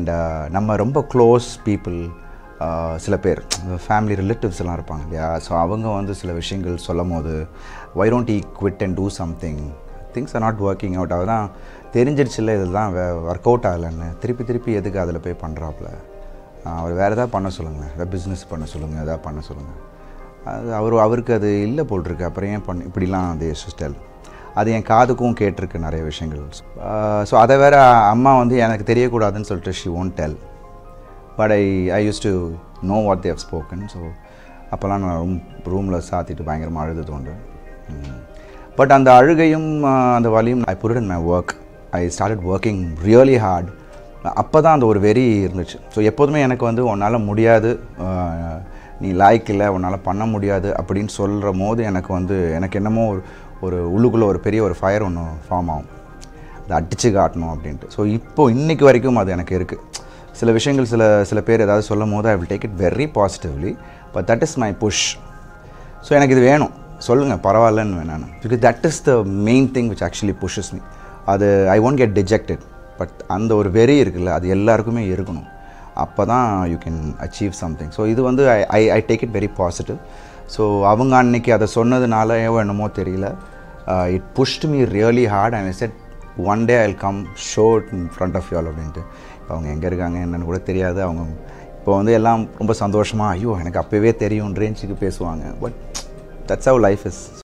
and நம்ம ரொம்ப close people சில பேர் ஃபேமிலி ரிலேட்டிவ்ஸ் எல்லாம் இருப்பாங்க இல்லையா ஸோ அவங்க வந்து சில விஷயங்கள் சொல்லும் போது why don't we quit and do something things are not working out அதுதான் தெரிஞ்சிருச்சுல்ல இதெல்லாம் ஒர்க் அவுட் ஆகலைன்னு திருப்பி திருப்பி எதுக்கு அதில் போய் பண்ணுறாப்புல அவர் வேறு எதாவது பண்ண சொல்லுங்கள் எதாவது பிஸ்னஸ் பண்ண சொல்லுங்கள் எதாவது பண்ண சொல்லுங்கள் அது அவர் அவருக்கு அது இல்லை போல் இருக்கு அப்புறம் ஏன் பண்ண இப்படிலாம் அது ஸ்டைல் அது என் காதுக்கும் கேட்டிருக்கு நிறைய விஷயங்கள் ஸோ அதை வேற அம்மா வந்து எனக்கு தெரியக்கூடாதுன்னு சொல்லிட்டு she won't tell but I I used to know what they've spoken so அப்போல்லாம் நான் ரூம் ரூமில் சாத்திட்டு பயங்கரமாக அழுதது உண்டு பட் அந்த அழுகையும் ஆஹ், அந்த வலியும் I buried in my work I started working really hard அப்போ தான் அந்த ஒரு வெறி இருந்துச்சு ஸோ எப்போதுமே எனக்கு வந்து உன்னால் முடியாது ஆஹ், நீ லாய்க்கு இல்லை உன்னால் பண்ண முடியாது அப்படின்னு சொல்கிற போது எனக்கு வந்து எனக்கு என்னமோ ஒரு ஒரு உள்ளுக்குள்ளே ஒரு பெரிய ஒரு ஃபயர் ஒன்று ஃபார்ம் ஆகும் அதை அடித்து காட்டணும் அப்படின்ட்டு ஸோ இப்போ இன்னைக்கு வரைக்கும் அது எனக்கு இருக்குது சில விஷயங்கள் சில சில பேர் ஏதாவது சொல்லும் போது I will take it very positively but that is my push so எனக்கு இது வேணும் சொல்லுங்கள் பரவாயில்லன்னு வேணாம் because that is the main thing which actually pushes me அது I won't get dejected but அந்த ஒரு வெறி இருக்குல்ல அது எல்லாருக்குமே இருக்கணும் அப்போ தான் you can achieve something so இது வந்து I I I take it very positive so அவங்க அன்னைக்கு அதை சொன்னதுனால ஏவோ என்னமோ தெரியல it pushed me really hard and said one day I come shot in front of you அப்படின்ட்டு இப்போ அவங்க எங்கே இருக்காங்க என்னன்னு கூட தெரியாது அவங்க இப்போ வந்து எல்லாம் ரொம்ப சந்தோஷமாக ஐயோ எனக்கு அப்போவே தெரியும் ரேஞ்சுக்கு பேசுவாங்க but that's how life is